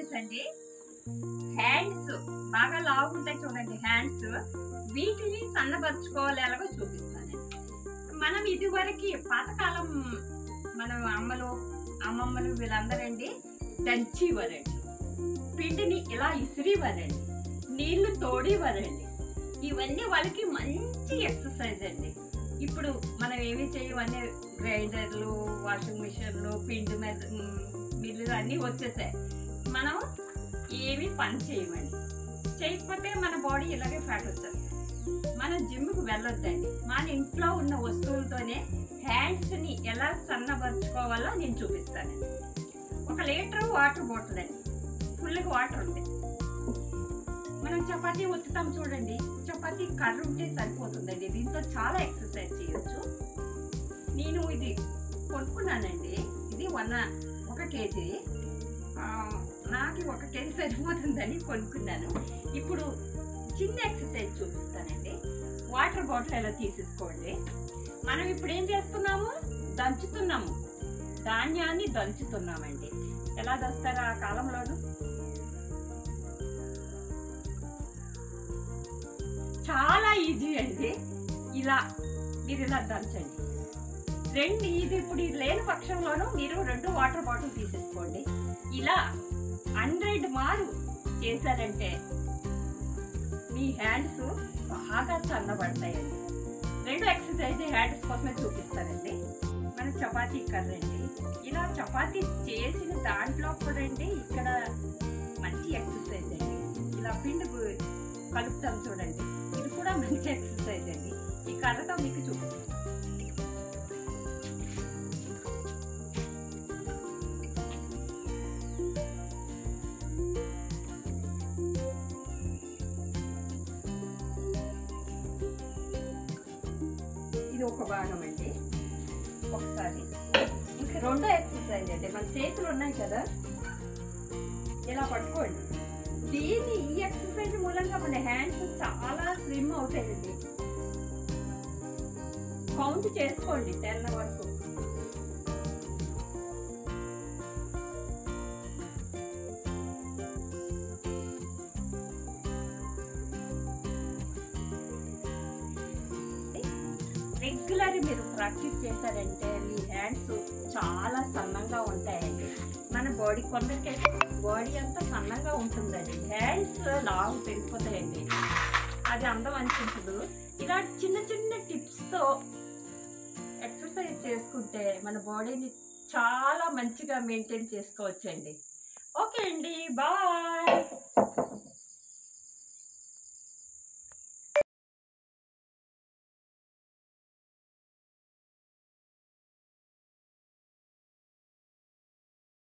exercise అండి hands బాగా లావుంటాయి చూడండి హ్యాండ్స్ వీటిని సన్నపరుచుకోవాలి ఎలాగో చూపిస్తాను మనం ఇదివరకు పాతకాలం మన అమ్మలు అమ్మమ్మలు వీళ్ళందరండి దంచివరండి పిండిని ఇలా ఇసిరివరండి నీళ్లు తోడివరండి ఇవన్నీ వాళ్ళకి మంచి ఎక్సర్సైజ్ అండి ఇప్పుడు మనం ఏమి చేయమని గ్రైండర్లు వాషింగ్ మిషన్లు పిండి మెద మిల్లు అన్నీ వచ్చేసాయి మనం ఏమి పని చేయమండి చేయకపోతే మన బాడీ ఇలాగే ఫ్యాట్ వచ్చేస్తుంది మనం జిమ్కి వెళ్ళొద్దండి మన ఇంట్లో ఉన్న వస్తువులతోనే హ్యాండ్స్ని ఎలా సన్నపరుచుకోవాలో నేను చూపిస్తానండి ఒక లీటర్ వాటర్ బాటిల్ అండి ఫుల్గా వాటర్ ఉంది మనం చపాతీ ఒత్తుతాం చూడండి చపాతీ కర్ర ఉంటే సరిపోతుందండి దీంతో చాలా ఎక్సర్సైజ్ చేయొచ్చు నేను ఇది కొనుక్కున్నానండి ఇది వన్ ఒక కేజీ ఆ, నాకు ఒక కేజీ సరిపోతుందని కొనుక్కున్నాను ఇప్పుడు చిన్న ఎక్సర్సైజ్ చూపిస్తానండి వాటర్ బాటిల్ ఎలా తీసేసుకోండి మనం ఇప్పుడు ఏం చేస్తున్నాము దంచుతున్నాము ధాన్యాన్ని దంచుతున్నామండి ఎలా దంచుతారు ఆ కాలంలోను చాలా ఈజీ అండి ఇలా మీరు ఇలా దంచండి రెండు ఇది ఇప్పుడు ఇది లేని పక్షంలోనూ మీరు రెండు వాటర్ బాటిల్ తీసేసుకోండి ఇలా హండ్రెడ్ మారు చేశారంటే మీ హ్యాండ్స్ బాగా సన్నబడతాయండి రెండు ఎక్సర్సైజ్ హ్యాండ్స్ కోసమే చూపిస్తానండి మన చపాతీ కర్ర అండి ఇలా చపాతీ చేసిన దాంట్లో కూడా అండి ఇక్కడ మంచి ఎక్సర్సైజ్ అండి ఇలా పిండి గు- కలుపుతాం చూడండి ఇది కూడా మంచి ఎక్సర్సైజ్ అండి ఈ కర్రతో మీకు చూపిస్తాను ఇది ఒక భాగం అండి ఒకసారి ఇంకా రెండో ఎక్సర్సైజ్ అండి మన చేతులు ఉన్నాయి కదా ఇలా పట్టుకోండి దీని ఈ ఎక్సర్సైజ్ మూలంగా మన హ్యాండ్స్ చాలా స్లిమ్ అవుతాయండి కౌంట్ చేసుకోండి టెన్ వరకు రెగ్యులర్ మీరు ప్రాక్టీస్ చేశారంటే మీ హ్యాండ్స్ చాలా సన్నంగా ఉంటాయండి మన బాడీ కొందరికైతే బాడీ అంతా సన్నగా ఉంటుందండి హ్యాండ్స్ లావు పెరిగిపోతాయండి అది అందం అనిపించదు ఇలా చిన్న చిన్న టిప్స్తో ఎక్సర్సైజ్ చేసుకుంటే మన బాడీని చాలా మంచిగా మెయింటైన్ చేసుకోవచ్చండి ఓకే అండి బాయ్